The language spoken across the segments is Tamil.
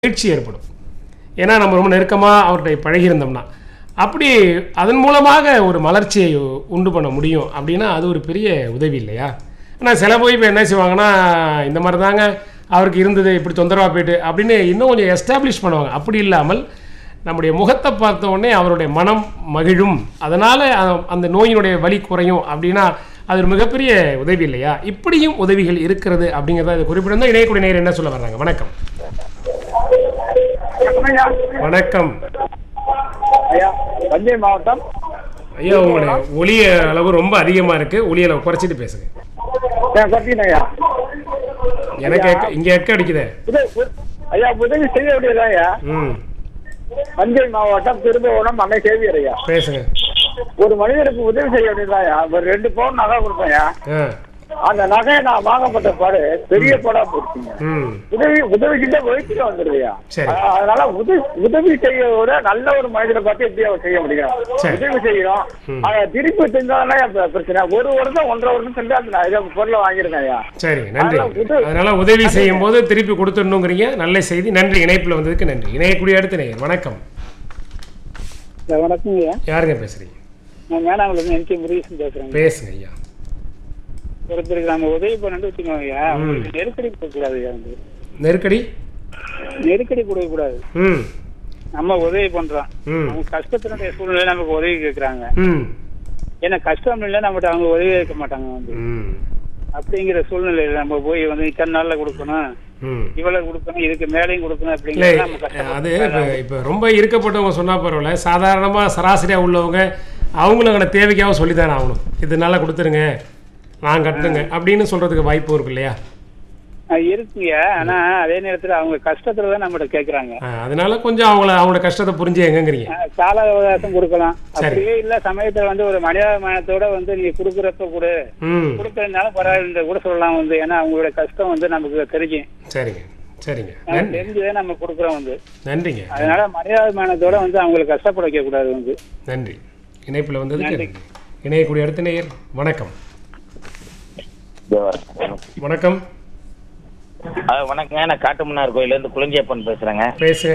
மகிழ்ச்சி ஏற்படும் ஏன்னா நம்ம ரொம்ப நெருக்கமாக அவர்கிட்ட பழகியிருந்தோம்னா அப்படி அதன் மூலமாக ஒரு மலர்ச்சியை உண்டு பண்ண முடியும் அப்படின்னா அது ஒரு பெரிய உதவி இல்லையா ஆனால் சில போய் இப்போ என்ன செய்வாங்கன்னா இந்த மாதிரி தாங்க அவருக்கு இருந்தது இப்படி தொந்தரவாக போயிட்டு அப்படின்னு இன்னும் கொஞ்சம் எஸ்டாப்ளிஷ் பண்ணுவாங்க அப்படி இல்லாமல் நம்முடைய முகத்தை பார்த்த உடனே அவருடைய மனம் மகிழும் அதனால் அந்த நோயினுடைய வலி குறையும் அப்படின்னா அது ஒரு மிகப்பெரிய உதவி இல்லையா இப்படியும் உதவிகள் இருக்கிறது அப்படிங்கிறத இது குறிப்பிட்டிருந்தா இணையக்கூடிய நேர் என்ன சொல்ல வர்றாங்க வணக்கம் ஐயா வணக்கம் ஐயா தஞ்சை மாவட்டம் ஐயா உங்களுடைய ஒளிய அளவு ரொம்ப அதிகமாக இருக்கு ஒலி அளவு குறைச்சிட்டு பேசுங்க ஏன் கட்டினேன் ஐயா எனக்கு எக்க- இங்க எக்க அடிக்குதே உதவி உ- ஐயா உதவி செய்ய வேண்டியதா ஐயா ம் தஞ்சை மாவட்டம் திருபுவனம் அன்னை சேவியர் ஐயா பேசுங்க ஒரு மனிதனுக்கு உதவி செய்ய வேண்டியதா ஐயா ஒரு ரெண்டு பவுன் நகை கொடுப்பேன் ஐயா ஆ அந்த நகையை நான் வாங்கப்பட்ட பாடு பெரிய படா போச்சுங்க ம் உதவி உதவி கிட்ட வயிற்றுல வந்துருதுயா சரி. அதனால உதவி உதவி செய்ய விட நல்ல ஒரு மனிதனை பார்த்து எப்படி அவர் செய்ய முடியும் சரி. உதவி செய்யணும் ம். அதை திருப்பி செஞ்சாலே பிரச்சனை ஒரு வருஷம் ஒன்றரை வருஷம் செஞ்சு அந்த நான் இதை பொருளை வாங்கிருக்கேன் ஐயா சரிங்க நன்றி அதனால உதவி- அதனால உதவி செய்யும் போது திருப்பி கொடுத்துடணுங்கிறீங்க நல்ல செய்தி நன்றி இணைப்பில் வந்ததுக்கு நன்றி இணையக்கூடிய அடுத்த நேயர் வணக்கம் வணக்கம் ஐயா யாருங்க பேசுறீங்க நான் மேனாங்குளம் என் கே முருகேசன் பேசுறேன் பேசுங்க ஐயா ஒருத்தருக்கு நம்ம உதவி பண்ணிட்டு வச்சுக்கோங்க ஐயா அவங்களுக்கு நெருக்கடி கொடுக்கக்கூடாது ஐயா வந்து நெருக்கடி நெருக்கடி கொடுக்கக்கூடாது ம் நம்ம உதவி பண்றோம் ம் அவங்க கஷ்டத்தினுடைய சூழ்நிலை நமக்கு உதவி கேட்கறாங்க ம் ஏன்னா கஷ்டம் இல்லை நம்மகிட்ட அவங்க உதவி கேட்க மாட்டாங்க வந்து ம் அப்படிங்கிற சூழ்நிலையில நம்ம போய் வந்து இத்தனை நாள்ல கொடுக்கணும் ம் இவ்வளவு கொடுக்கணும் இதுக்கு மேலேயும் கொடுக்கணும் இல்லை அப்படிங்கிறது நம்ம கஷ்டம் அது இப்போ இப்போ ரொம்ப இருக்கப்பட்டவங்க சொன்னால் பரவாயில்ல சாதாரணமாக சராசரியாக உள்ளவங்க அவங்களும் அங்கே தேவைக்காக சொல்லித்தானே ஆகணும் இது நல்லா கொடுத்துருங்க நான் கட்டுங்க அப்படின்னு சொல்கிறதுக்கு வாய்ப்பு இருக்கு இல்லையா அஹ் இருக்குங்க ஆனா அதே நேரத்துல அவங்க கஷ்டத்துல தான் நம்மகிட்ட கேக்குறாங்க ஆ, அதனால கொஞ்சம் அவங்கள அவங்களோட கஷ்டத்தை புரிஞ்சு எங்கங்கிறீங்க அஹ் கால அவகாசம் கொடுக்கலாம் சரி. அப்படியே இல்ல சமயத்துல வந்து ஒரு மனிதாபிமானத்தோட வந்து நீங்க கொடுக்குறப்ப கூட ம் கொடுக்கறதுனால பரவாயில்ல கூட சொல்லலாம் வந்து ஏன்னா அவங்களோட கஷ்டம் வந்து நமக்கு தெரியும் சரிங்க சரிங்க நமக்கு நன்றி தெரிஞ்சதே நம்ம கொடுக்குறோம் வந்து நன்றிங்க அதனால மனிதாபிமானத்தோட வந்து அவங்களுக்கு கஷ்டப்பட வைக்க கூடாது வந்து நன்றி இணைப்பில் வந்ததுக்கு நன்றி இணையக்கூடிய அடுத்த நேயர் வணக்கம் வணக்கம் அது வணக்கங்க நான் காட்டுமன்னார் கோயிலேருந்து குளஞ்சியப்பன் பேசுறேங்க பேசுங்க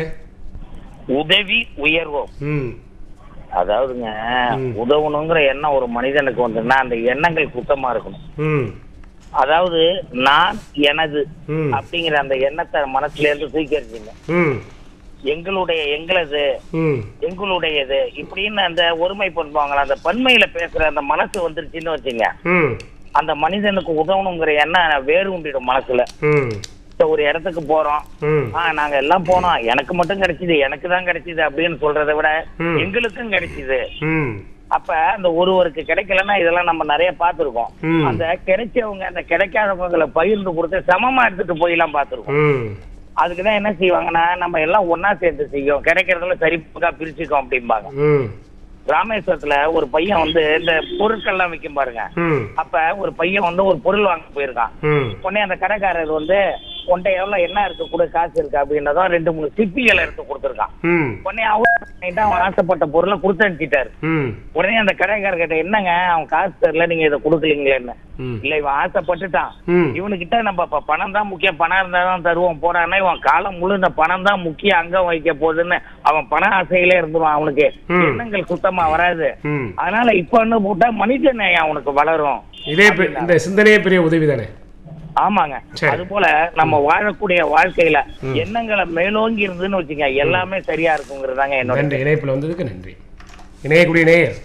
உதவி உயர்வோம் ம் அதாவதுங்க ம். உதவணுங்கிற எண்ணம் ஒரு மனிதனுக்கு வந்துன்னா அந்த எண்ணங்கள் சுத்தமா இருக்கணும் ம் அதாவது நான் எனது ம் அப்படிங்கிற அந்த எண்ணத்தை மனசுல இருந்து தூக்கி எறிஞ்சுங்க ம் எங்களுடைய எங்களது ம் எங்களுடையது இப்படின்னு அந்த ஒருமை பண்ணுவாங்களா அந்த பன்மையில பேசுற அந்த மனசு வந்துருச்சுன்னு வச்சுங்க ம் அந்த மனிதனுக்கு உதவணுங்கிற எண்ணம் வேறு உண்டிடும் மனசுல ம் இப்ப ஒரு இடத்துக்கு போறோம் ம் ஆ நாங்க எல்லாம் போனோம் எனக்கு மட்டும் கிடைச்சது எனக்கு தான் கிடைச்சது அப்படின்னு சொல்றதை விட ம். எங்களுக்கும் கிடைச்சது ம் அப்ப அந்த ஒருவருக்கு கிடைக்கலன்னா இதெல்லாம் நம்ம நிறைய பார்த்திருக்கோம் ம். அந்த கிடைச்சவங்க அந்த கிடைக்காதவங்களை பகிர்ந்து கொடுத்து சமமா எடுத்துட்டு போயெல்லாம் பார்த்திருக்கோம் ம் அதுக்குதான் என்ன செய்வாங்கன்னா நம்ம எல்லாம் ஒண்ணா சேர்ந்து செய்யும் கிடைக்கிறதுல சரிப்பா பிரிச்சுக்கோம் அப்படிம்பாங்க ம் ராமேஸ்வரத்துல ஒரு பையன் வந்து இந்த பொருட்கள்லாம் விற்கும் பாருங்க ம் அப்ப ஒரு பையன் வந்து ஒரு பொருள் வாங்க போயிருக்கான் ம் உடனே அந்த கடைக்காரர் வந்து உன்ட்ட எவ்வளவு என்ன இருக்கு கூட காசு இருக்கு அப்படின்னதும் ரெண்டு மூணு சிப்பிகளை எடுத்து கொடுத்துருக்கான் ம் உடனே அவர் பண்ணிட்டு அவன் ஆசைப்பட்ட பொருளை கொடுத்து அனுப்பிச்சிட்டாரு ம் உடனே அந்த கடைக்காரர் கிட்ட என்னங்க அவன் காசு தரல நீங்க இதை கொடுக்கலீங்களேன்னு ம் இல்ல இவன் ஆசைப்பட்டுட்டான் ம் இவனுக்கிட்ட நம்ம இப்ப பணம் தான் முக்கியம் பணம் இருந்தா தான் தருவோம் போறான்னா இவன் காலம் முழு இந்த பணம் தான் முக்கியம் அங்கம் வைக்க போகுதுன்னு அவன் பண ஆசையிலே இருந்துருவான் அவனுக்கு ம். எண்ணங்கள் சுத்தமா வராது ம் அதனால இப்ப வந்து போட்டா மனித நேயம் அவனுக்கு வளரும் இதே பெ- இந்த சிந்தனையே பெரிய உதவி தானே ஆமாங்க சரி. அது போல நம்ம வாழக்கூடிய வாழ்க்கையில எண்ணங்களை மேலோங்கி இருந்துன்னு வச்சுங்க எல்லாமே சரியா இருக்குங்கிறதாங்க என்னோட நன்றி இணைப்பில் வந்ததுக்கு நன்றி இணையக்கூடிய நேயர்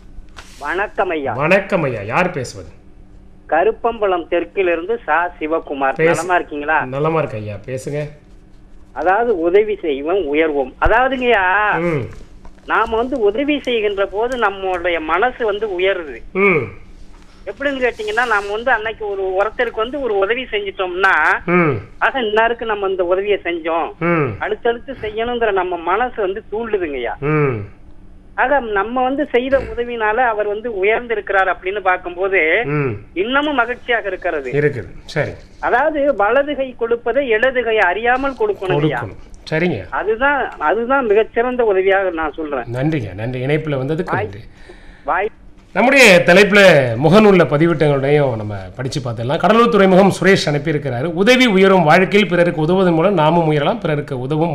வணக்கம் ஐயா வணக்கம் ஐயா யார் பேசுவது கருப்பம்பலம் தெற்கிலிருந்து சா சிவகுமார் பேசு. நலமா இருக்கீங்களா நலமா இருக்கு ஐயா பேசுங்க அதாவது உதவி செய்வோம் உயர்வோம் அதாவதுங்கய்யா ம் நாம வந்து உதவி செய்கின்ற போது நம்மளுடைய மனசு வந்து உயருது ம் எப்படின்னு கேட்டீங்கன்னா நாம வந்து அன்னைக்கு ஒரு ஒருத்தருக்கு வந்து ஒரு உதவி செஞ்சிட்டோம்னா ம் ஆக இன்னாருக்கு நம்ம இந்த உதவியை செஞ்சோம் ம் அடுத்தடுத்து செய்யணுங்கிற நம்ம மனசு வந்து தூண்டுதுங்கய்யா ம் ஆக நம்ம வந்து செய்த உதவினால அவர் வந்து உயர்ந்து இருக்கிறார் அப்படின்னு பார்க்கும்போது ம் இன்னமும் மகிழ்ச்சியாக இருக்கிறது இருக்குது சரி அதாவது வலது கை கொடுப்பதை இடது கை அறியாமல் கொடுக்கணும் ஐயா கொடுக்கணும் சரிங்க அதுதான் அதுதான் மிகச்சிறந்த உதவியாக நான் சொல்றேன் நன்றிங்க நன்றி இணைப்பில் வந்ததுக்கு நன்றி வாய் நம்முடைய தலைப்பில் முகநூல்ல பதிவிட்டங்களுடையும் நம்ம படித்து பார்த்துடலாம் கடலூர் துறைமுகம் சுரேஷ் அனுப்பியிருக்கிறாரு உதவி உயரும் வாழ்க்கையில் பிறருக்கு உதவுவதன் மூலம் நாமும் உயரலாம் பிறருக்கு உதவும்